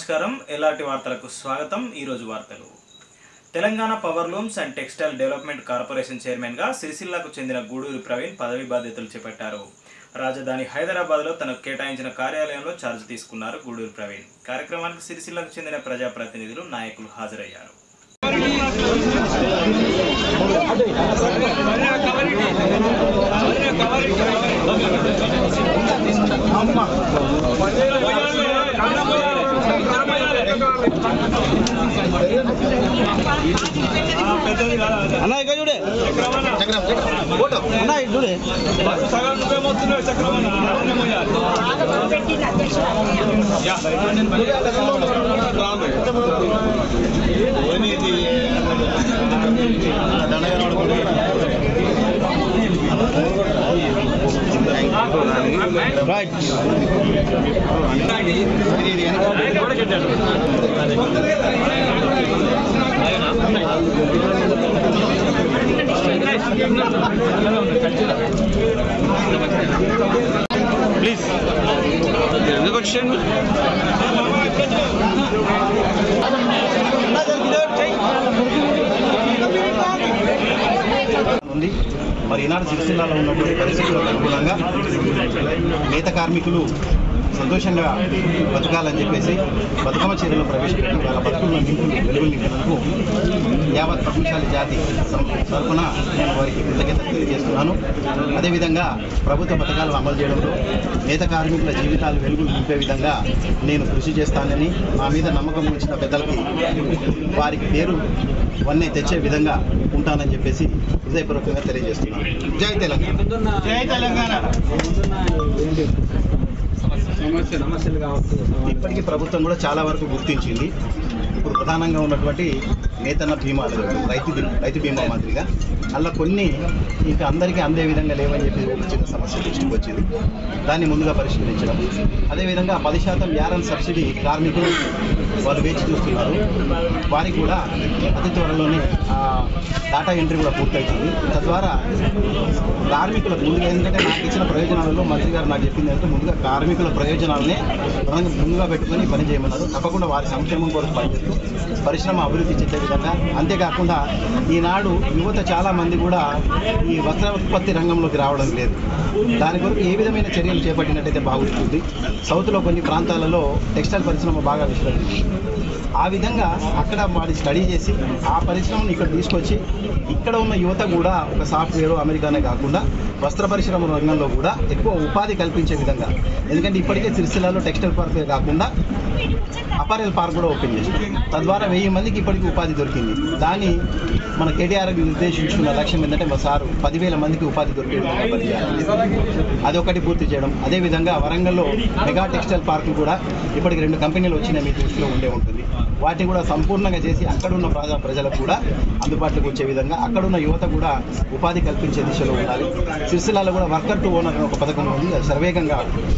నమస్కారం ఎలాంటి వార్తలకు స్వాగతం ఈరోజు వార్తలు Telangana power looms and textile development corporation చైర్మన్గా సిరిసిల్లాకు చెందిన గూడూరి ప్రవీణ్ పదవి బాధ్యతలు చేపట్టారు రాజధాని హైదరాబాద్లో తనకు కేటాయించిన కార్యాలయంలో ఛార్జ్ తీసుకున్నారు గూడూరి ప్రవీణ్ కార్యక్రమానికి సిరిసిల్లకు చెందిన ప్రజాప్రతినిధులు నాయకులు హాజరయ్యారు అన్న ఇక్కడ చూడే అన్న ఇటు చూడే రైట్ ప్లీజ్ ఎందుకు వచ్చాను ఉంది మరి ఈనాడు సిరిసిల్లాలో ఉన్నటువంటి పరిస్థితులకు అనుగుణంగా నేత కార్మికులు సంతోషంగా బతకాలని చెప్పేసి బతుకమ్మ చీరలు ప్రవేశపెట్టి వాళ్ళ బతుకులను నింపు వెలుగులు నింపినందుకు యావత్ పద్మశాలి జాతి సం- తరఫున నేను వారికి కృతజ్ఞత తెలియజేస్తున్నాను అదేవిధంగా ప్రభుత్వ పథకాలు అమలు చేయడంలో నేత కార్మికుల జీవితాలు వెలుగులు నింపే విధంగా నేను కృషి చేస్తానని మా మీద నమ్మకం ఉంచిన పెద్దలకి వారికి పేరు వన్నీ తెచ్చే విధంగా ఉంటానని చెప్పేసి హృదయపూర్వకంగా తెలియజేస్తున్నాను జై తెలంగాణ జై తెలంగాణ ఇప్పటికీ ప్రభుత్వం కూడా చాలా వరకు గుర్తించింది ఇప్పుడు ప్రధానంగా ఉన్నటువంటి నేతన్న బీమాలు రైతు బీ- రైతు బీమా మాదిరిగా అలా కొన్ని ఇంకా అందరికీ అందే విధంగా లేవని చెప్పి ఒక చిన్న సమస్య దృష్టికి వచ్చింది దాన్ని ముందుగా పరిష్కరించడం అదేవిధంగా పది శాతం యారన్ సబ్సిడీ కార్మికులు వాళ్ళు వేచి చూస్తున్నారు వారికి కూడా అతి త్వరలోనే ఆ, డాటా ఎంట్రీ కూడా పూర్తవుతుంది తద్వారా కార్మికులకు ముందుగా ఎందుకంటే నాకు ఇచ్చిన ప్రయోజనాలలో మంత్రి గారు నాకు చెప్పింది అంటే ముందుగా కార్మికుల ప్రయోజనాలనే ప్రధానంగా ముందుగా పెట్టుకొని పని చేయమన్నారు తప్పకుండా వారి సంక్షేమం కొరకు పనిచేస్తూ పరిశ్రమ అభివృద్ధి చెందే విధంగా అంతేకాకుండా ఈనాడు యువత చాలా మంది కూడా ఈ వస్త్ర ఉత్పత్తి రంగంలోకి రావడం లేదు దాని కొరకు ఏ విధమైన చర్యలు చేపట్టినట్టయితే బాగుంటుంది సౌత్లో కొన్ని ప్రాంతాలలో టెక్స్టైల్ పరిశ్రమ బాగా విస్తరించింది ఆ విధంగా అక్కడ వాడి స్టడీ చేసి ఆ పరిశ్రమను ఇక్కడ తీసుకొచ్చి ఇక్కడ ఉన్న యువత కూడా ఒక సాఫ్ట్వేర్ అమెరికానే కాకుండా వస్త్ర పరిశ్రమ రంగంలో కూడా ఎక్కువ ఉపాధి కల్పించే విధంగా ఎందుకంటే ఇప్పటికే సిరిసిల్లాలో టెక్స్టైల్ పార్కే కాకుండా అపారెల్ పార్క్ కూడా ఓపెన్ చేసింది తద్వారా వెయ్యి మందికి ఇప్పటికి ఉపాధి దొరికింది దాన్ని మన కేటీఆర్ నిర్దేశించుకున్న లక్ష్యం ఏంటంటే మా సారు పదివేల మందికి ఉపాధి దొరికే విధంగా పనిచేయాలి అదొకటి పూర్తి చేయడం అదేవిధంగా వరంగల్లో మెగా టెక్స్టైల్ పార్కులు కూడా ఇప్పటికి రెండు కంపెనీలు వచ్చినాయి మీ దృష్టిలో ఉండే ఉంటుంది వాటిని కూడా సంపూర్ణంగా చేసి అక్కడున్న ప్రజా ప్రజలకు కూడా అందుబాటులోకి వచ్చే విధంగా అక్కడున్న యువత కూడా ఉపాధి కల్పించే దిశలో ఉండాలి సిరిసిల్లాలో కూడా వర్కర్ టు ఓనర్ అనే ఒక పథకం ఉంది అది సర్వేగంగా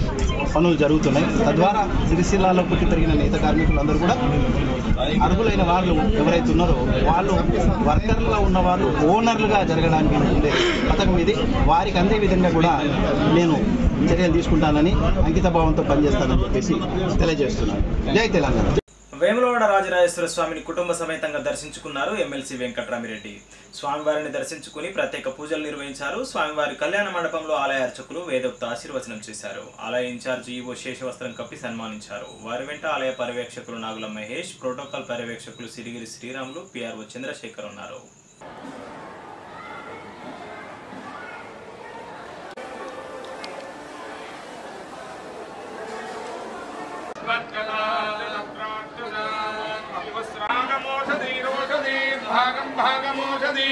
పనులు జరుగుతున్నాయి తద్వారా సిరిసిల్లాలో పుట్టి పెరిగిన నేత కార్మికులందరూ కూడా అర్హులైన వాళ్ళు ఎవరైతే ఉన్నారో వాళ్ళు వర్కర్లుగా ఉన్నవారు ఓనర్లుగా జరగడానికి ఉండే పథకం ఇది వారికి అందే విధంగా కూడా నేను చర్యలు తీసుకుంటానని అంకిత భావంతో పనిచేస్తానని చెప్పేసి తెలియజేస్తున్నాను జై తెలంగాణ వేములవాడ రాజరాజేశ్వర స్వామిని కుటుంబ సమేతంగా దర్శించుకున్నారు ఎమ్మెల్సీ వెంకట్రామిరెడ్డి స్వామివారిని దర్శించుకుని ప్రత్యేక పూజలు నిర్వహించారు స్వామివారి కళ్యాణ మండపంలో ఆలయ అర్చకులు వేదోక్త ఆశీర్వచనం చేశారు ఆలయ ఇన్ఛార్జ్ ఈవో శేషవస్త్రం కప్పి సన్మానించారు వారి వెంట ఆలయ పర్యవేక్షకులు నాగుల మహేష్ ప్రోటోకాల్ పర్యవేక్షకులు సిరిగిరి శ్రీరాములు పిఆర్ఓ చంద్రశేఖర్ ఉన్నారు భాగం భాగమోషధీ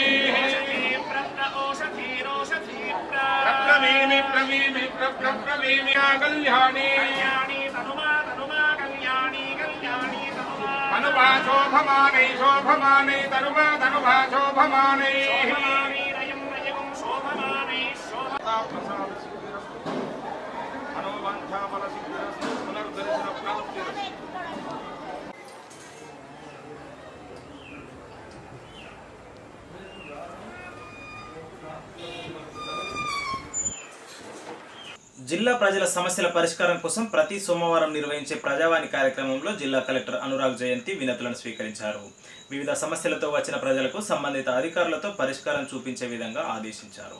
ప్రప్రవీమి ప్రవీమి ప్రప్రవీమి కళ్యాణి తనుభా శోభమానై శోభమానై తనుభా తనుభా శోభమానై మనోవంఛామల సిద్ధిరస్తు పునర్దర్శన ప్రాప్తిరస్తు జిల్లా ప్రజల సమస్యల పరిష్కారం కోసం ప్రతి సోమవారం నిర్వహించే ప్రజావాణి కార్యక్రమంలో జిల్లా కలెక్టర్ అనురాగ్ జయంతి వినతులను స్వీకరించారు వివిధ సమస్యలతో వచ్చిన ప్రజలకు సంబంధిత అధికారులతో పరిష్కారం చూపించే విధంగా ఆదేశించారు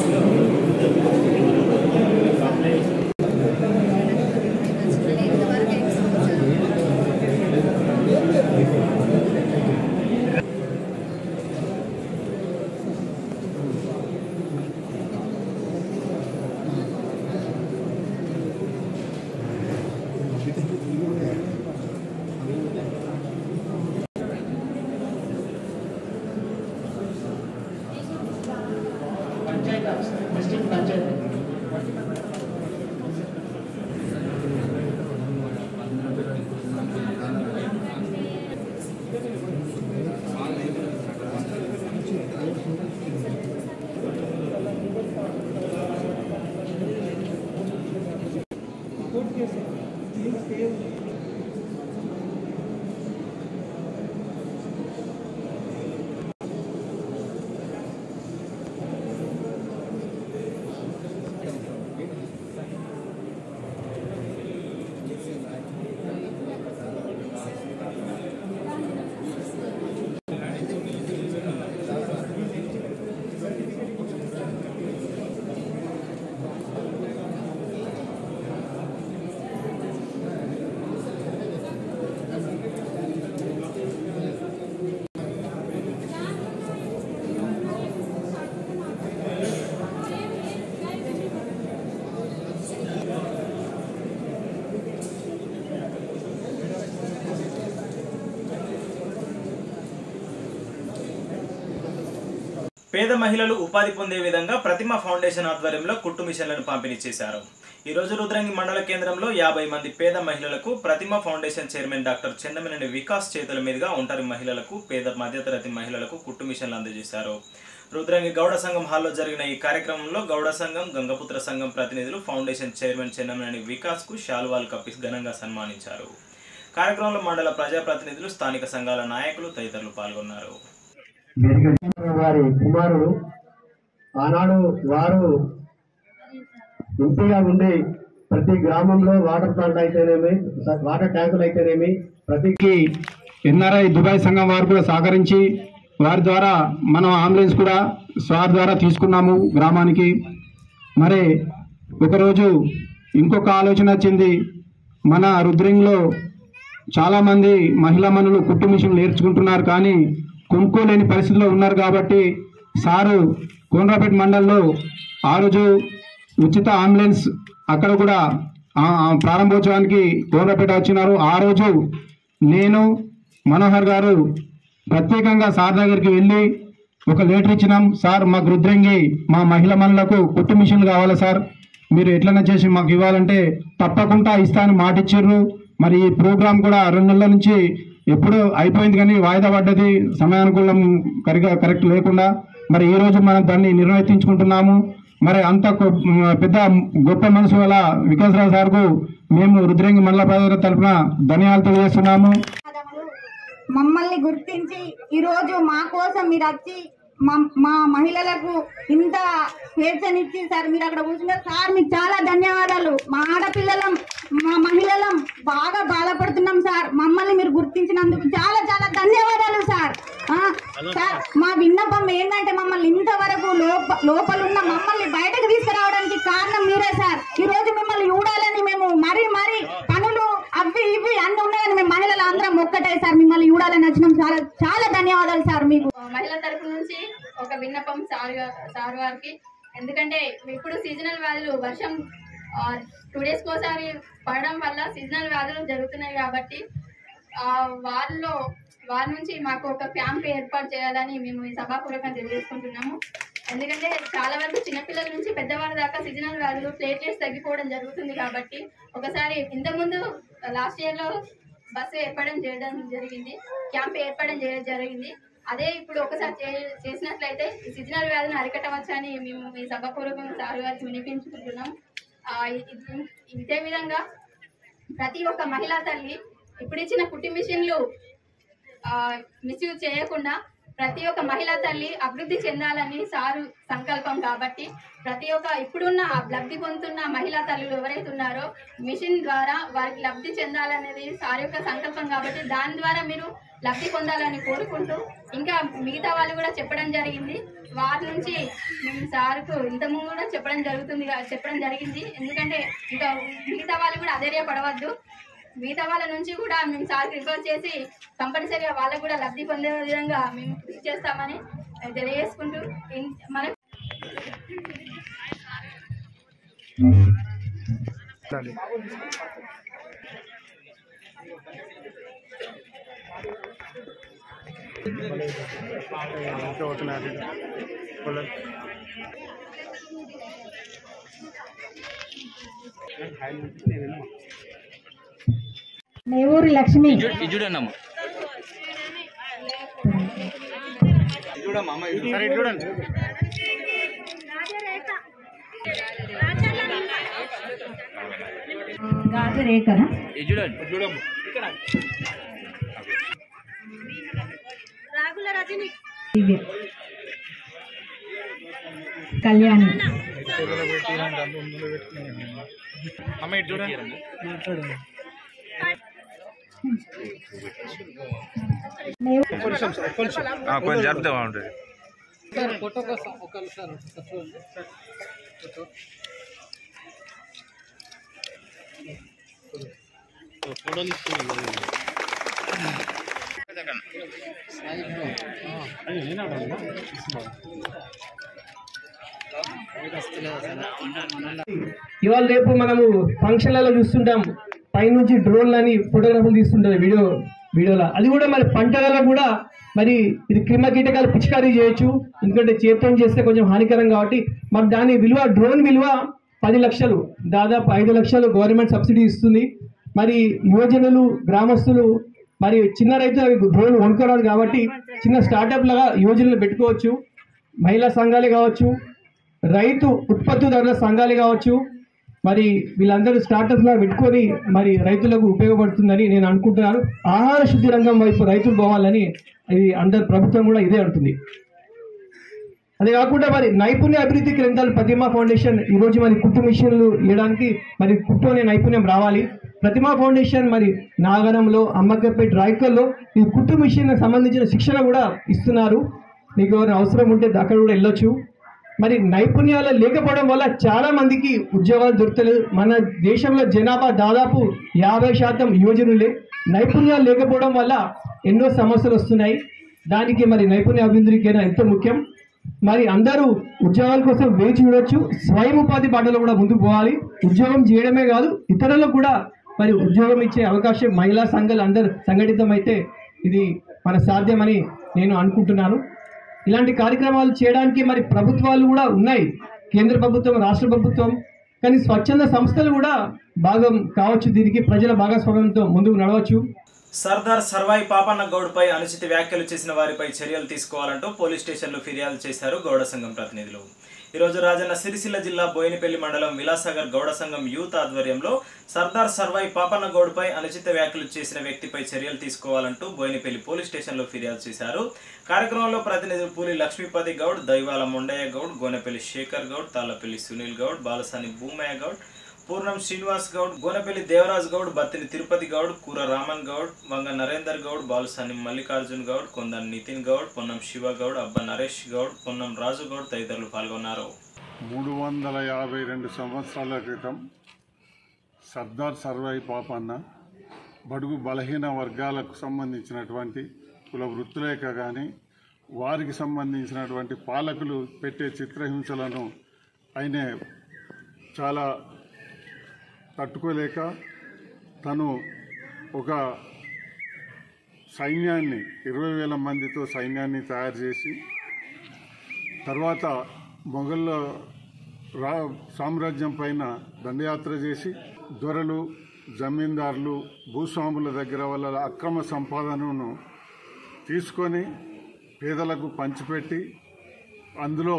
పేద మహిళలు ఉపాధి పొందే విధంగా ప్రతిమ ఫౌండేషన్ ఆధ్వర్యంలో కుట్టు మిషన్లను పంపిణీ చేశారు ఈ రోజు రుద్రంగి మండల కేంద్రంలో యాభై మంది పేద మహిళలకు Pratima foundation chairman doctor Chennamaneni Vikas చేతుల మీదుగా ఒంటరి మహిళలకు పేద మధ్యతరగతి మహిళలకు కుట్టు మిషన్లు అందజేశారు రుద్రంగి గౌడ సంఘం హాల్లో జరిగిన ఈ కార్యక్రమంలో గౌడ సంఘం గంగపుత్ర సంఘం ప్రతినిధులు ఫౌండేషన్ చైర్మన్ చెన్నమనేని వికాస్ కు శాలువాలు కప్పి ఘనంగా సన్మానించారు కార్యక్రమంలో మండల ప్రజాప్రతినిధులు స్థానిక సంఘాల నాయకులు తదితరులు పాల్గొన్నారు వారి కుమారుడు ఆనాడు వారు ఎంపీగా ఉండి ప్రతి గ్రామంలో వాటర్ ప్లాంట్ అయితేనేమి వాటర్ ట్యాంకులు అయితేనేమి ప్రతికి ఎన్ఆర్ఐ దుబాయ్ సంఘం వారు కూడా సహకరించి వారి ద్వారా మనం అంబులెన్స్ కూడా స్వార్ ద్వారా తీసుకున్నాము గ్రామానికి మరి ఒకరోజు ఇంకొక ఆలోచన వచ్చింది మన రుద్రింగ్లో చాలామంది మహిళా మనులు కుట్టు మిషన్ నేర్చుకుంటున్నారు కానీ కొనుక్కోలేని పరిస్థితిలో ఉన్నారు కాబట్టి సారు కోనరాపేట మండలంలో ఆ రోజు ఉచిత అంబులెన్స్ అక్కడ కూడా ఆ, ఆ ప్రారంభోత్సవానికి కోనరాపేట వచ్చినారు ఆ రోజు నేను మనోహర్ గారు ప్రత్యేకంగా సార్ దగ్గరికి వెళ్ళి ఒక లెటర్ ఇచ్చినాం సార్ మాకు రుద్రంగి మా మహిళా మనులకు కుట్టు మిషన్లు కావాలి సార్ మీరు ఎట్లన్నా చేసి మాకు ఇవ్వాలంటే తప్పకుండా ఇస్తాను మాట ఇచ్చిర్రు మరి ఈ ప్రోగ్రాం కూడా రెండు నెలల నుంచి ఎప్పుడో అయిపోయింది కానీ వాయిదా పడ్డది సమయానుకూలం కరిగా కరెక్ట్ లేకుండా మరి ఈ రోజు మనం దాన్ని నిర్వర్తించుకుంటున్నాము మరి అంత గొ- పెద్ద గొప్ప మనసు గల వికాసరావు సార్కు మేము రుద్రంగి మండల ప్రజల తరఫున ధన్యవాదాలు తెలియజేస్తున్నాము మమ్మల్ని గుర్తించి ఈరోజు మా కోసం మీరు వచ్చి మా మా మహిళలకు ఇంత స్వేచ్ఛనిచ్చి సార్ మీరు అక్కడ కూర్చున్నారు సార్ మీకు చాలా ధన్యవాదాలు మా ఆడపిల్లలం మా మహిళలం బాగా బాధపడుతున్నాం సార్ మమ్మల్ని మీరు గుర్తించినందుకు చాలా చాలా ధన్యవాదాలు సార్ ఆ, సార్ మా విన్నపం ఏంటంటే మమ్మల్ని ఇంతవరకు లోప లోపలున్న మమ్మల్ని బయటకు తీసుకురావడానికి కారణం మీరే సార్ ఈ రోజు మిమ్మల్ని చూడాలని మేము మరీ మరీ పనులు అవి ఇవి అన్ని ఉన్నాయని మేము మహిళలు అందరం ఒక్కటే సార్ మిమ్మల్ని చూడాలని వచ్చినాం చాలా చాలా ధన్యవాదాలు సార్ మీకు మహిళల తరపు నుంచి ఒక విన్నపం సార్ గా- సార్ వారికి ఎందుకంటే ఇప్పుడు సీజనల్ వ్యాధులు వర్షం టూ డేస్కి ఒకసారి పడడం వల్ల సీజనల్ వ్యాధులు జరుగుతున్నాయి కాబట్టి ఆ, వాళ్ళలో వాళ్ళ నుంచి మాకు ఒక క్యాంప్ ఏర్పాటు చేయాలని మేము ఈ సభాపూర్వకంగా తెలియజేసుకుంటున్నాము ఎందుకంటే చాలా వరకు చిన్నపిల్లల నుంచి పెద్దవాళ్ళ దాకా సీజనల్ వ్యాధులు ప్లేట్లెట్స్ తగ్గిపోవడం జరుగుతుంది కాబట్టి ఒకసారి ఇంతకుముందు లాస్ట్ ఇయర్లో బస్సు ఏర్పడడం చేయడం జరిగింది క్యాంప్ ఏర్పడడం చేయడం జరిగింది అదే ఇప్పుడు ఒకసారి చే- చేసినట్లయితే ఈ సీజనల్ వ్యాధిని అరికట్టవచ్చని మేము ఈ సభాపూర్వకంగా సార్ గారికి వినిపించుకుంటున్నాం ఆ, ఇది- ఇదే విధంగా ప్రతి ఒక్క మహిళా తల్లి ఇప్పుడు ఇచ్చిన కుట్టి మిషన్లు మిస్యూజ్ చేయకుండా ప్రతి ఒక్క మహిళా తల్లి అభివృద్ధి చెందాలని సారు సంకల్పం కాబట్టి ప్రతి ఒక్క ఇప్పుడున్న లబ్ధి పొందుతున్న మహిళా తల్లులు ఎవరైతే ఉన్నారో మిషన్ ద్వారా వారికి లబ్ధి చెందాలనేది సార్ యొక్క సంకల్పం కాబట్టి దాని ద్వారా మీరు లబ్ధి పొందాలని కోరుకుంటూ ఇంకా మిగతా వాళ్ళు కూడా చెప్పడం జరిగింది వారి నుంచి మేము సార్కు ఇంతకుముందు కూడా చెప్పడం జరుగుతుంది కా- చెప్పడం జరిగింది ఎందుకంటే ఇంకా మిగతా వాళ్ళు కూడా అధైర్యపడవద్దు మిగతా వాళ్ళ నుంచి కూడా మేము సార్కి రిక్వెస్ట్ చేసి కంపల్సరీగా వాళ్ళకు కూడా లబ్ధి పొందే విధంగా మేము కృషి చేస్తామని తెలియజేసుకుంటూ ఇన్- మన నేవూరి లక్ష్మి ఇది చూడండి గాజు రేఖనా ఇది చూడండి చూడమ్మ దివ్య కళ్యాణి కొంచెం జరిపితే బాగుంటుంది ఇవాళ రేపు మనము ఫంక్షన్లలో చూస్తుంటాం పైనుంచి డ్రోన్లని ఫోటోగ్రఫీలు తీస్తుంటారు వీడియో వీడియోలో అది కూడా మరి పంటలలో కూడా మరి ఇది క్రిమ కీటకాలు పిచికారీ చేయొచ్చు ఎందుకంటే చేత్తో చేస్తే కొంచెం హానికరం కాబట్టి మరి దాని విలువ డ్రోన్ విలువ పది లక్షలు దాదాపు ఐదు లక్షలు గవర్నమెంట్ సబ్సిడీ ఇస్తుంది మరి యువజనులు గ్రామస్తులు మరి చిన్న రైతులు డ్రోన్ కొనుక్కోరాదు కాబట్టి చిన్న స్టార్టప్ లాగా యువజనులు పెట్టుకోవచ్చు మహిళా సంఘాలే కావచ్చు రైతు ఉత్పత్తిదారుల సంఘాలు కావచ్చు మరి వీళ్ళందరూ స్టార్టప్స్ లా పెట్టుకొని మరి రైతులకు ఉపయోగపడుతుందని నేను అనుకుంటున్నాను ఆహార శుద్ధి రంగం వైపు రైతులు పోవాలని ఇది అందరు ప్రభుత్వం కూడా ఇదే అంటుంది అదే కాకుండా మరి నైపుణ్య అభివృద్ధి కేంద్రాలు ప్రతిమా ఫౌండేషన్ ఈ రోజు మరి కుట్టు మిషన్లు ఇవ్వడానికి మరి కుట్టు అనే నైపుణ్యం రావాలి ప్రతిమా ఫౌండేషన్ మరి నాగరంలో అమ్మకపేట రాయకల్లో ఈ కుట్టు మిషన్ సంబంధించిన శిక్షణ కూడా ఇస్తున్నారు మీకు ఎవరైనా అవసరం ఉంటే అక్కడ కూడా వెళ్ళొచ్చు మరి నైపుణ్యాలు లేకపోవడం వల్ల చాలా మందికి ఉద్యోగాలు దొరకలేదు మన దేశంలో జనాభా దాదాపు యాభై శాతం యువజనులే నైపుణ్యాలు లేకపోవడం వల్ల ఎన్నో సమస్యలు వస్తున్నాయి దానికి మరి నైపుణ్య అభివృద్ధికైనా ఎంతో ముఖ్యం మరి అందరూ ఉద్యోగాల కోసం వేచి చూడొచ్చు స్వయం ఉపాధి బాటలో కూడా ముందుకు పోవాలి ఉద్యోగం చేయడమే కాదు ఇతరులకు కూడా మరి ఉద్యోగం ఇచ్చే అవకాశం మహిళా సంఘాలు అందరూ సంఘటితం అయితే ఇది మన సాధ్యమని నేను అనుకుంటున్నాను ఇలాంటి కార్యక్రమాలు చేయడానికి మరి ప్రభుత్వాలు కూడా ఉన్నాయి కేంద్ర ప్రభుత్వం రాష్ట్ర ప్రభుత్వం కానీ స్వచ్ఛంద సంస్థలు కూడా భాగం కావచ్చు దీనికి ప్రజల భాగస్వామ్యంతో ముందుకు నడవచ్చు సర్దార్ సర్వాయి పాపన్న గౌడ్పై అనుచిత వ్యాఖ్యలు చేసిన వారిపై చర్యలు తీసుకోవాలంటూ పోలీస్ స్టేషన్లో ఫిర్యాదు చేశారు గౌడ సంఘం ప్రతినిధులు ఈరోజు రాజన్న సిరిసిల్ల జిల్లా బోయినపల్లి మండలం విలాసాగర్ గౌడ సంఘం యూత్ ఆధ్వర్యంలో సర్దార్ సర్వాయి పాపన్న గౌడ్పై అనుచిత వ్యాఖ్యలు చేసిన వ్యక్తిపై చర్యలు తీసుకోవాలంటూ బోయినపల్లి పోలీస్ స్టేషన్లో ఫిర్యాదు చేశారు కార్యక్రమంలో ప్రతినిధులు పూలి లక్ష్మీపతి గౌడ్ దైవాల మొండయ్య గౌడ్ గోనెపల్లి శేఖర్ గౌడ్ తాళ్లపల్లి సునీల్ గౌడ్ బాలసాని భూమయ్య గౌడ్ పూర్ణం శ్రీనివాస్ గౌడ్ గోనపల్లి దేవరాజ్ గౌడ్ బత్తిని తిరుపతి గౌడ్ కూర రామన్ గౌడ్ వంగ నరేందర్ గౌడ్ బాలుసాని మల్లికార్జున్ గౌడ్ కొందన్ నితిన్ గౌడ్ పొన్నం శివ గౌడ్ అబ్బ నరేష్ గౌడ్ పొన్నం రాజు గౌడ్ తదితరులు పాల్గొన్నారు మూడు వందల యాభై రెండు సంవత్సరాల క్రితం సర్దార్ సర్వాయి పాపన్న బడుగు బలహీన వర్గాలకు సంబంధించినటువంటి కుల వృత్తులేక కానీ వారికి సంబంధించినటువంటి పాలకులు పెట్టే చిత్రహింసలను ఆయన చాలా తట్టుకోలేక తను ఒక సైన్యాన్ని ఇరవై వేల మందితో సైన్యాన్ని తయారు చేసి తర్వాత మొఘళ్ళ రా సామ్రాజ్యం పైన దండయాత్ర చేసి దొరలు జమీందారులు భూస్వాముల దగ్గర వాళ్ళ అక్రమ సంపాదనను తీసుకొని పేదలకు పంచిపెట్టి అందులో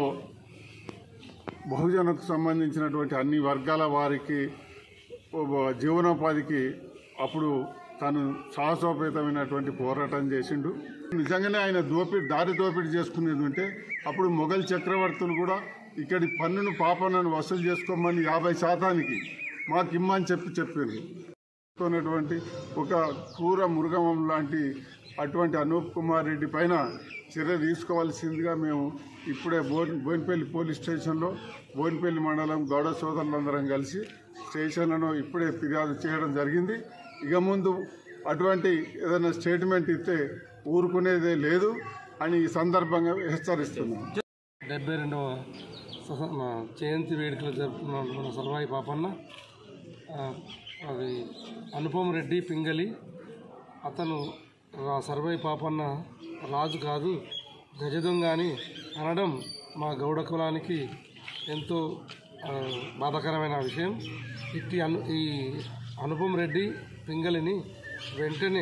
బహుజనకు సంబంధించినటువంటి అన్ని వర్గాల వారికి జీవనోపాధికి అప్పుడు తను సాహసోపేతమైనటువంటి పోరాటం చేసిండు నిజంగానే ఆయన దోపిడి దారి దోపిడీ చేసుకునేది ఉంటే అప్పుడు మొఘల్ చక్రవర్తులు కూడా ఇక్కడి పన్నును పాపనను వసూలు చేసుకోమని యాభై శాతానికి మాకు ఇమ్మని చెప్పి చెప్పారు ఉన్నటువంటి ఒక క్రూర మృగమం లాంటి అటువంటి అనూప్ కుమార్ రెడ్డి పైన చర్య తీసుకోవాల్సిందిగా మేము ఇప్పుడే బోన్ బోయినపల్లి పోలీస్ స్టేషన్లో బోయినపల్లి మండలం గౌడ సోదరులందరం కలిసి స్టేషన్లను ఇప్పుడే ఫిర్యాదు చేయడం జరిగింది ఇక ముందు అటువంటి ఏదైనా స్టేట్మెంట్ ఇస్తే ఊరుకునేదే లేదు అని ఈ సందర్భంగా హెచ్చరిస్తున్నాం డెబ్బై రెండవ సహ- మా జయంతి వేడుకలు జరుపుకున్న మన సర్వాయి పాపన్న ఆ, అది అనుపమ రెడ్డి పింగళి అతను రా- సర్వాయి పాపన్న రాజు కాదు గజదొంగ అని అనడం మా గౌడ కులానికి ఎంతో ఆ, బాధాకరమైన విషయం ఇట్టి అను ఈ అనుపమ రెడ్డి పింగళిని వెంటనే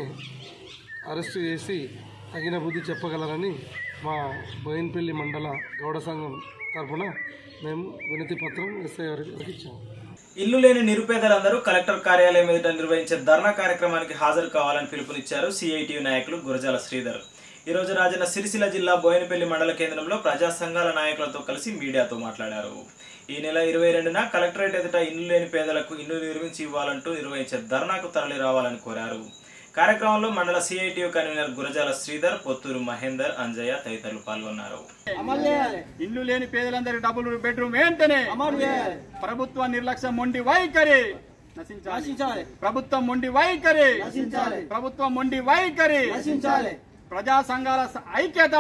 అరెస్టు చేసి తగిన బుద్ధి చెప్పగలరని మా బోయిన్పల్లి మండల గౌడ సంఘం తరఫున మేము వినతి పత్రం ఎస్ఐ గారికి ఇచ్చాము ఇల్లు లేని నిరుపేదలందరూ కలెక్టర్ కార్యాలయం ఎదుట నిర్వహించే ధర్నా కార్యక్రమానికి హాజరు కావాలని పిలుపునిచ్చారు సిఐటియు నాయకులు గురజాల శ్రీధర్ ఈ రోజు రాజన్న సిరిసిల్ల జిల్లా బోయినపల్లి మండల కేంద్రంలో ప్రజా సంఘాల నాయకులతో కలిసి మీడియాతో మాట్లాడారు ఈ నెల ఇరవై రెండున కలెక్టరేట్ ఎదుట ఇల్లు లేని పేదలకు ఇల్లు నిర్మించి ఇవ్వాలంటూ నిర్వహించే ధర్నాకు తరలి రావాలని కోరారు కార్యక్రమంలో మండల సిఐటియు కన్వీనర్ గురజాల శ్రీధర్ పొత్తూరు మహేందర్ అంజయ్య తదితరులు పాల్గొన్నారు ఇల్లు లేని పేదలందరి డబుల్ బెడ్రూమ్ వెంటనే ప్రభుత్వ నిర్లక్ష్యం మొండి వైఖరి నశించాలి ప్రభుత్వం మొండి వైఖరి ప్రభుత్వం మొండి వైఖరి ప్రజా సంఘాల స- ఐక్యత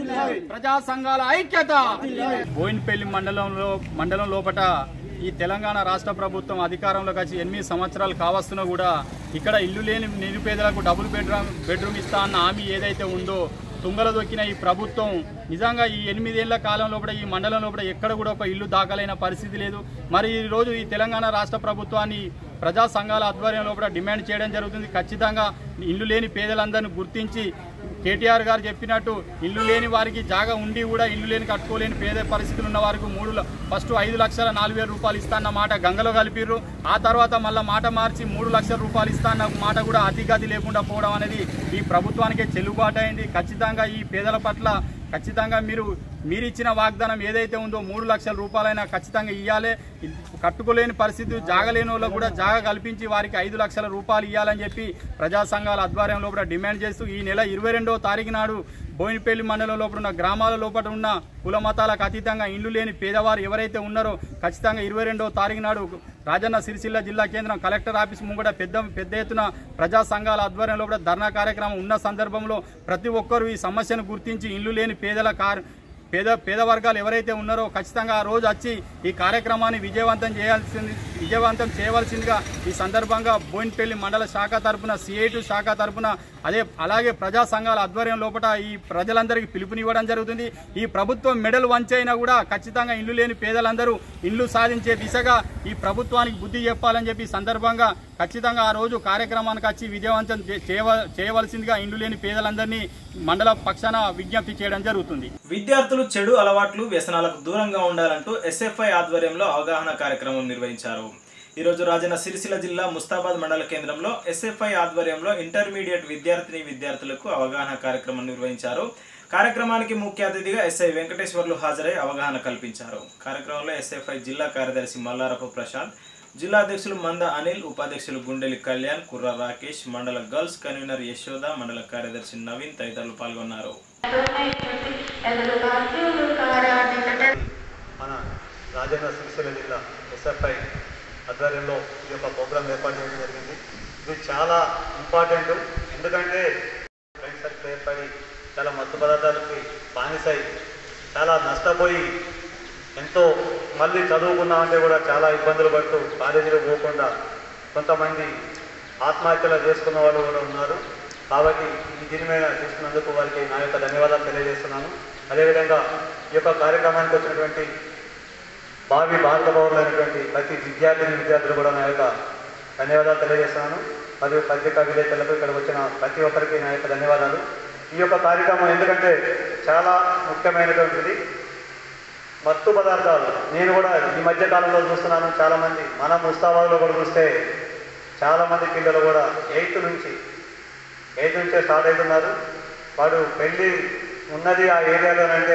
ప్రజా సంఘాల ఐక్యత బోయినపల్లి మండలంలో మండలం లోపట ఈ తెలంగాణ రాష్ట్ర ప్రభుత్వం అధికారంలోకి వచ్చి ఎనిమిది సంవత్సరాలు కావస్తున్నా కూడా ఇక్కడ ఇల్లు లేని నిరుపేదలకు డబుల్ బెడ్రూమ్ బెడ్రూమ్ ఇస్తా అన్న హామీ ఏదైతే ఉందో తుంగల దొక్కిన ఈ ప్రభుత్వం నిజంగా ఈ ఎనిమిదేళ్ల కాలంలో కూడా ఈ మండలంలో కూడా ఎక్కడ కూడా ఒక ఇల్లు దాఖలైన పరిస్థితి లేదు మరి ఈ రోజు ఈ తెలంగాణ రాష్ట్ర ప్రభుత్వాన్ని ప్రజా సంఘాల ఆధ్వర్యంలో కూడా డిమాండ్ చేయడం జరుగుతుంది ఖచ్చితంగా ఇల్లు లేని పేదలందరినీ గుర్తించి కేటీఆర్ గారు చెప్పినట్టు ఇల్లు లేని వారికి జాగా ఉండి కూడా ఇల్లు లేని కట్టుకోలేని పేద పరిస్థితులు ఉన్న వారికి మూడు ల- ఫస్ట్ ఐదు లక్షల నాలుగు వేల రూపాయలు ఇస్తాన్న మాట గంగలో కలిపిర్రు ఆ తర్వాత మళ్ళీ మాట మార్చి మూడు లక్షల రూపాయలు ఇస్తాన్న మాట కూడా అతిగతి లేకుండా పోవడం అనేది ఈ ప్రభుత్వానికే చెల్లుబాటు అయింది ఖచ్చితంగా ఈ పేదల పట్ల ఖచ్చితంగా మీరు మీరు ఇచ్చిన వాగ్దానం ఏదైతే ఉందో మూడు లక్షల రూపాయలైనా ఖచ్చితంగా ఇవ్వాలి కట్టుకోలేని పరిస్థితి జాగలేని వాళ్ళకు కూడా జాగ కల్పించి వారికి ఐదు లక్షల రూపాయలు ఇవ్వాలని చెప్పి ప్రజా సంఘాల ఆధ్వర్యంలో కూడా డిమాండ్ చేస్తూ ఈ నెల ఇరవై రెండవ తారీఖు నాడు బోయినపల్లి మండలం లోపల ఉన్న గ్రామాల లోపల ఉన్న కుల మతాలకు అతీతంగా ఇండ్లు లేని పేదవారు ఎవరైతే ఉన్నారో ఖచ్చితంగా ఇరవై రెండవ తారీఖు నాడు రాజన్న సిరిసిల్ల జిల్లా కేంద్రం కలెక్టర్ ఆఫీస్ ముంగట పెద్ద పెద్ద ఎత్తున ప్రజా సంఘాల ఆధ్వర్యంలో కూడా ధర్నా కార్యక్రమం ఉన్న సందర్భంలో ప్రతి ఒక్కరూ ఈ సమస్యను గుర్తించి ఇల్లు లేని పేదల కార్ పేద పేద వర్గాలు ఎవరైతే ఉన్నారో ఖచ్చితంగా ఆ రోజు వచ్చి ఈ కార్యక్రమాన్ని విజయవంతం చేయాల్సింది విజయవంతం చేయవలసిందిగా ఈ సందర్భంగా బోయిన్పల్లి మండల శాఖ తరపున సిఐటు శాఖ తరపున అదే అలాగే ప్రజా సంఘాల ఆధ్వర్యం లోపల ఈ ప్రజలందరికీ పిలుపునివ్వడం జరుగుతుంది ఈ ప్రభుత్వం మెడల్ వంచైనా కూడా ఖచ్చితంగా ఇల్లు లేని పేదలందరూ ఇల్లు సాధించే దిశగా ఈ ప్రభుత్వానికి బుద్ధి చెప్పాలని చెప్పి ఈ సందర్భంగా ఖచ్చితంగా ఆ రోజు కార్యక్రమానికి వచ్చి విజయవంతం చే- చేయవ- చేయవలసిందిగా ఇల్లు లేని పేదలందరినీ మండల పక్షాన విజ్ఞప్తి చేయడం జరుగుతుంది విద్యార్థులు చెడు అలవాట్లు వ్యసనాలకు దూరంగా ఉండాలంటూ ఎస్ఎఫ్ఐ ఆధ్వర్యంలో అవగాహన కార్యక్రమం నిర్వహించారు ఈరోజు రాజన్న సిరిసిల్ల జిల్లా ముస్తాబాద్ మండల కేంద్రంలో ఎస్ఎఫ్ఐ ఆధ్వర్యంలో ఇంటర్మీడియట్ విద్యార్థిని విద్యార్థులకు అవగాహన కార్యక్రమం నిర్వహించారు కార్యక్రమానికి ముఖ్య అతిథిగా ఎస్ఐ వెంకటేశ్వర్లు హాజరై అవగాహన కల్పించారు కార్యక్రమంలో ఎస్ఎఫ్ఐ జిల్లా కార్యదర్శి మల్లారపు ప్రశాంత్ జిల్లా అధ్యక్షులు మంద అనిల్ ఉపాధ్యక్షులు గుండెలి కళ్యాణ్ కుర్ర రాకేష్ మండల గర్ల్స్ కన్వీనర్ యశోద మండల కార్యదర్శి నవీన్ తదితరులు పాల్గొన్నారు మన రాజన్న సిరిసిల్ల జిల్లా ఎస్ఎఫ్ఐ ఆధ్వర్యంలో ఈ యొక్క ప్రోగ్రాం ఏర్పాటు చేయడం జరిగింది ఇది చాలా ఇంపార్టెంట్ ఎందుకంటే ఫ్రెండ్ సర్కిల్ ఏర్పడి చాలా మత్తు పదార్థాలకి బానిసై చాలా నష్టపోయి ఎంతో మళ్ళీ చదువుకుందామంటే కూడా చాలా ఇబ్బందులు పడుతూ కాలేజీలో పోకుండా కొంతమంది ఆత్మహత్యలు చేసుకున్న వాళ్ళు కూడా ఉన్నారు కాబట్టి ఈ దీని మీద తీసుకున్నందుకు వారికి నా యొక్క ధన్యవాదాలు తెలియజేస్తున్నాను అదేవిధంగా ఈ యొక్క కార్యక్రమానికి వచ్చినటువంటి భావి భారత పౌరులైనటువంటి ప్రతి విద్యార్థిని విద్యార్థులు కూడా నా యొక్క ధన్యవాదాలు తెలియజేస్తున్నాను మరియు పత్రికా విలేకరులకు ఇక్కడ వచ్చిన ప్రతి ఒక్కరికి నా యొక్క ధన్యవాదాలు ఈ యొక్క కార్యక్రమం ఎందుకంటే చాలా ముఖ్యమైనటువంటిది మత్తు పదార్థాలు నేను కూడా ఈ మధ్య కాలంలో చూస్తున్నాను చాలామంది మన ముస్తాబాద్లో కూడా చూస్తే చాలామంది పిల్లలు కూడా ఎయిత్ నుంచి ఎయిత్ నుంచే స్టార్ట్ అవుతున్నారు వాడు పెళ్ళి ఉన్నది ఆ ఏరియాలోనంటే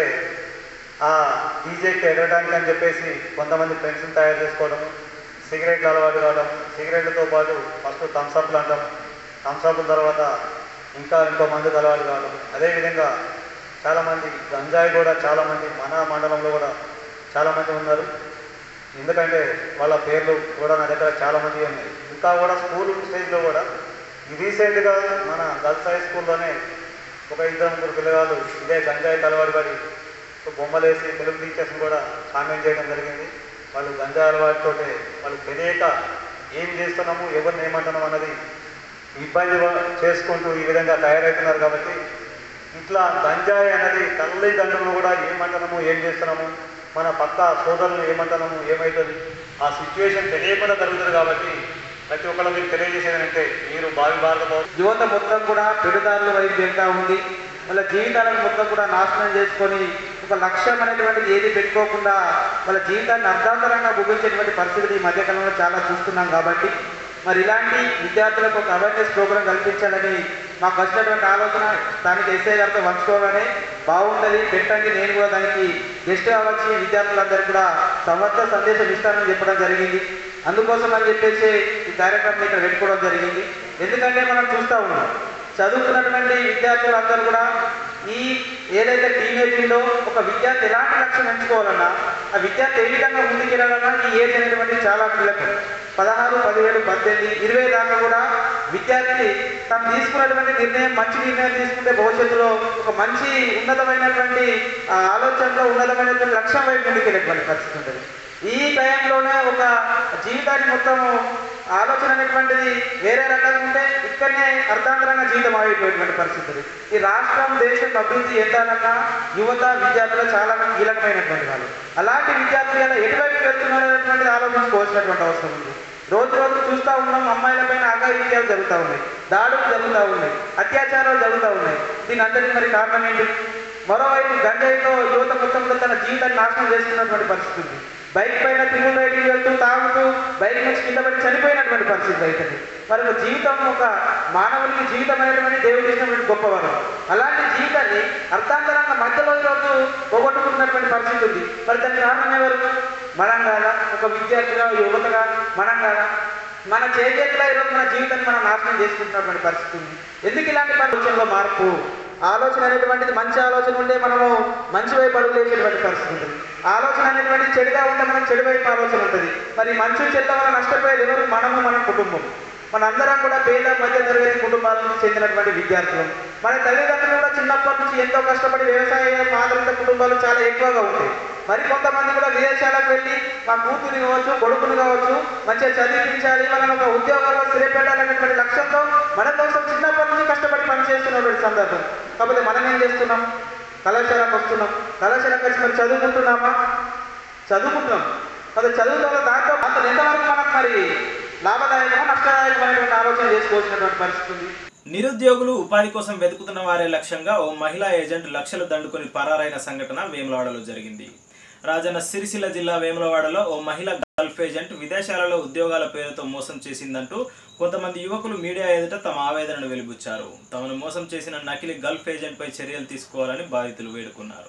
ఆ డీజేకి ఎగరడానికి అని చెప్పేసి కొంతమంది ఫ్రెండ్స్ని తయారు చేసుకోవడం సిగరెట్లు అలవాటు కావడం సిగరెట్లతో పాటు ఫస్ట్ థమ్స్అప్లు అంటాం థమ్స్అప్ తర్వాత ఇంకా ఇంకో మందుకు అలవాటు కావడం అదేవిధంగా చాలామంది గంజాయి కూడా చాలామంది మన మండలంలో కూడా చాలామంది ఉన్నారు ఎందుకంటే వాళ్ళ పేర్లు కూడా నా దగ్గర చాలామంది ఉన్నాయి ఇంకా కూడా స్కూల్ స్టేజ్లో కూడా రీసెంట్గా మన గర్ల్స్ హై స్కూల్లోనే ఒక ఇద్దరు ముగ్గురు పిల్లగాళ్ళు ఇదే గంజాయికి అలవాటు పడి బొమ్మలు వేసి తెలుగు టీచర్స్ని కూడా కామెంట్ చేయడం జరిగింది వాళ్ళు గంజాయి అలవాటుతోటే వాళ్ళు తెలియక ఏం చేస్తున్నాము ఎవరిని ఏమంటున్నాం అన్నది ఇబ్బంది చేసుకుంటూ ఈ విధంగా తయారవుతున్నారు కాబట్టి ఇట్లా గంజాయి అనేది తల్లిదండ్రులు కూడా ఏమంటున్నాము ఏం చేస్తున్నాము మన పక్క సోదరులు ఏమంటున్నాము ఏమవుతుంది ఆ సిచ్యువేషన్ తెలియకుండా జరుగుతుంది కాబట్టి ప్రతి ఒక్కళ్ళు మీకు తెలియజేసేదంటే మీరు భావి భారత యువత మొత్తం కూడా పెడుదారుల వైపు వెళ్తా ఉంది వాళ్ళ జీవితాలను మొత్తం కూడా నాశనం చేసుకొని ఒక లక్ష్యం అనేటువంటిది ఏది పెట్టుకోకుండా వాళ్ళ జీవితాన్ని అర్ధాంతరంగా ముగించేటువంటి పరిస్థితిని ఈ మధ్యకాలంలో చాలా చూస్తున్నాం కాబట్టి మరి ఇలాంటి విద్యార్థులకు ఒక అవేర్నెస్ ప్రోగ్రాం కల్పించాలని మాకు వచ్చినటువంటి ఆలోచన దానికి ఎస్ఐ గారితో పంచుకోగానే బాగుంటుంది పెట్టండి నేను కూడా దానికి గెస్ట్గా వచ్చి విద్యార్థులందరికీ కూడా సంవత్సర సందేశం ఇస్తానని చెప్పడం జరిగింది అందుకోసం అని చెప్పేసి ఈ కార్యక్రమం ఇక్కడ పెట్టుకోవడం జరిగింది ఎందుకంటే మనం చూస్తూ ఉన్నాం చదువుతున్నటువంటి విద్యార్థులందరూ కూడా ఈ ఏదైతే టీనేజీలో ఒక విద్యార్థి ఎలాంటి లక్ష్యం ఎంచుకోవాలన్నా ఆ విద్యార్థి ఏ విధంగా ముందుకెళ్ళాలన్నా ఈ ఏజ్ అనేటువంటి చాలా కీలకం పదహారు పదిహేడు పద్దెనిమిది ఇరవై దాకా కూడా విద్యార్థి తను తీసుకున్నటువంటి నిర్ణయం మంచి నిర్ణయం తీసుకుంటే భవిష్యత్తులో ఒక మంచి ఉన్నతమైనటువంటి ఆ, ఆలోచనలో ఉన్నతమైనటువంటి లక్ష్యం వైపు ముందుకెళ్ళేటువంటి పరిస్థితి ఉంటుంది ఈ టైంలోనే ఒక జీవితాన్ని మొత్తం ఆలోచన అనేటువంటిది వేరే రకంగా ఉంటే ఇక్కడనే అర్థాంతరంగా జీవితం ఆగేటువంటి పరిస్థితి ఉంది. ఈ రాష్ట్రం దేశం అభివృద్ధి ఎందాలన్నా యువత విద్యార్థులు చాలా కీలకమైనటువంటి వాళ్ళు అలాంటి విద్యార్థులు ఇలా ఎటువైపు వెళ్తున్నారు అనేటువంటిది ఆలోచించుకోవాల్సినటువంటి అవసరం ఉంది రోజు రోజు చూస్తూ ఉన్నాం అమ్మాయిలపైన అఘాయిత్యాలు జరుగుతూ ఉన్నాయి దాడులు జరుగుతూ ఉన్నాయి అత్యాచారాలు జరుగుతూ ఉన్నాయి దీని అందరికీ మరి కారణం ఏంటి మరోవైపు గంజాయితో యువత మొత్తం కూడా తన జీవితాన్ని నాశనం చేసుకున్నటువంటి పరిస్థితి ఉంది బైక్ పైన తిరుగులు రైడింగ్ వెళ్తూ తాగుతూ బైక్ నుంచి కింద పడి చనిపోయినటువంటి పరిస్థితి అవుతుంది మరి ఒక జీవితం ఒక మానవునికి జీవితం అనేటువంటి దేవుడు ఇచ్చినటువంటి గొప్పవారు అలాంటి జీవితాన్ని అర్థాంతరంగా మధ్యలో ఈరోజు పోగొట్టుకున్నటువంటి పరిస్థితి ఉంది మరి దానికి కారణం ఎవరు మనం కాదా ఒక విద్యార్థిగా యువతగా మనం కాదా మన చేతిలో ఈరోజు మన జీవితాన్ని మనం నాశనం చేసుకుంటున్నటువంటి పరిస్థితి ఉంది ఎందుకు ఇలాంటి పరిస్థితుల్లో మార్పు ఆలోచన అనేటువంటిది మంచి ఆలోచన ఉంటే మనము మంచి వైపు అడుగు వేసేటువంటి పరిస్థితి ఉంటుంది ఆలోచన అనేటువంటిది చెడుగా ఉంటే మనం చెడు వైపు ఆలోచన ఉంటుంది మరి మంచి చెడ్డ వల్ల నష్టపోయేది ఎవరు మనము మన కుటుంబం మనందరం కూడా పేద మధ్య తరగతి కుటుంబాల నుంచి చెందినటువంటి విద్యార్థులు మన తల్లిదండ్రులు కూడా చిన్నప్పటి నుంచి ఎంతో కష్టపడి వ్యవసాయ ఆధారిత కుటుంబాలు చాలా ఎక్కువగా ఉంటాయి మరి కొంతమంది కూడా విదేశాలకు వెళ్ళి మా కూతురు కావచ్చు కొడుకుని కావచ్చు మంచిగా చదివించాలి వాళ్ళని ఒక ఉద్యోగాల్లో స్థిరపెట్టాలనేటువంటి లక్ష్యంతో మన కోసం చిన్నప్పటి నుంచి కష్టపడి పనిచేస్తున్నటువంటి సందర్భం కాకపోతే మనం ఏం చేస్తున్నాం కళాశాలకు వస్తున్నాం కళాశాలకు వచ్చి మరి చదువుకుంటున్నామా చదువుకుంటున్నాం అది చదువుతున్న దాంతో అంత ఎంతవరకు మనకు మరి లాభదాయకమా నష్టదాయకమైనటువంటి ఆలోచన చేసుకోవాల్సినటువంటి పరిస్థితి ఉంది నిరుద్యోగులు ఉపాధి కోసం వెతుకుతున్న వారే లక్ష్యంగా ఓ మహిళా ఏజెంట్ లక్షలు దండుకొని పరారైన సంఘటన వేములవాడలో జరిగింది రాజన్న సిరిసిల్ల జిల్లా వేములవాడలో ఓ మహిళ గల్ఫ్ ఏజెంట్ విదేశాలలో ఉద్యోగాల పేరుతో మోసం చేసిందంటూ కొంతమంది యువకులు మీడియా ఎదుట తమ ఆవేదనను వెలిబుచ్చారు తమను మోసం చేసిన నకిలీ గల్ఫ్ ఏజెంట్ పై చర్యలు తీసుకోవాలని బాధితులు వేడుకున్నారు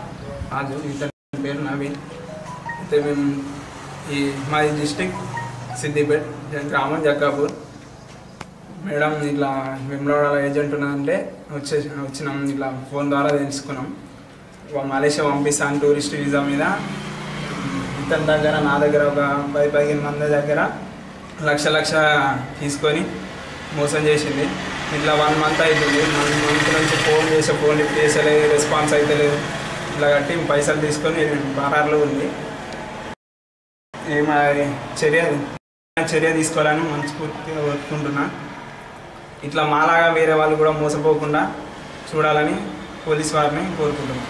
అది ఇతని పేరు నవీన్ అయితే మేము ఈ మాది డిస్టిక్ సిద్దిపేట్ గ్రామం జక్కాపూర్ మేడం ఇట్లా వెమ్లవాడ ఏజెంట్ ఉన్నదంటే వచ్చే వచ్చినాం ఇట్లా ఫోన్ ద్వారా తెలుసుకున్నాం ఇక మలేషియా పంపిస్తాను టూరిస్ట్ వీసా మీద ఇతని దగ్గర నా దగ్గర ఒక పది పదిహేను మంది దగ్గర లక్ష లక్ష తీసుకొని మోసం చేసింది ఇట్లా వన్ మంత్ అవుతుంది వన్ మంత్ నుంచి ఫోన్ చేసే ఫోన్ లిఫ్ట్ చేసలేదు రెస్పాన్స్ అయితే లేదు ఇట్లా కట్టి పైసలు తీసుకొని పరారులో ఉంది ఏమ చర్య చర్య తీసుకోవాలని మనస్ఫూర్తిగా కోరుకుంటున్నా ఇట్లా మాలాగా వేరే వాళ్ళు కూడా మోసపోకుండా చూడాలని పోలీస్ వారిని కోరుకుంటున్నాను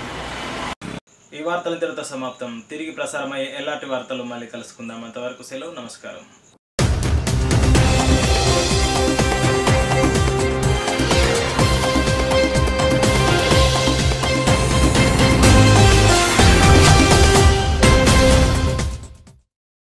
ఈ వార్తలు ఇంతటితో సమాప్తం తిరిగి ప్రసారమయ్యే ఎలాంటి వార్తలు మళ్ళీ కలుసుకుందాం అంతవరకు సెలవు నమస్కారం